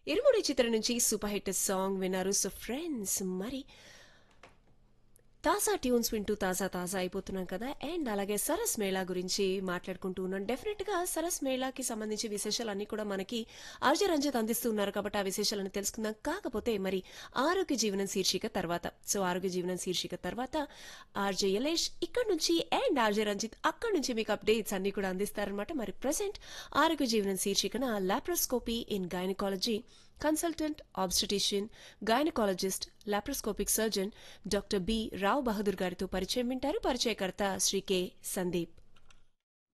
ఇరుముడి చిత్రం నుంచి super hit song విన్నారు సో ఫ్రెండ్స్ మరి తాజా ట్యూన్స్ వింటూ తాజా తాజా అయిపోతున్నాం కదా అండ్ అలాగే సరస్ మేళా గురించి మాట్లాడుకుంటూ ఉన్నాం డెఫినెట్ గా సరస్ మేళాకి సంబంధించి విశేషాలన్నీ కూడా మనకి ఆర్జే రంజిత్ అందిస్తూ ఉన్నారు కాబట్టి ఆ విశేషాలను తెలుసుకుందాం కాకపోతే మరి ఆరోగ్య జీవనం శీర్షిక తర్వాత సో ఆరోగ్య జీవనం శీర్షిక తర్వాత ఆర్జే యలేష్ ఇక్కడ నుంచి అండ్ ఆర్జే రంజిత్ అక్కడ నుంచి మీకు అప్డేట్స్ అన్ని కూడా అందిస్తారనమాట మరి ప్రజెంట్ ఆరోగ్య జీవనం శీర్షికన laparoscopy in gynaecology consultant obstetrician gynaecologist laparoscopic surgeon doctor B Rao Bahadur గారితో పరిచయం వింటారు పరిచయకర్త శ్రీ కె సందీప్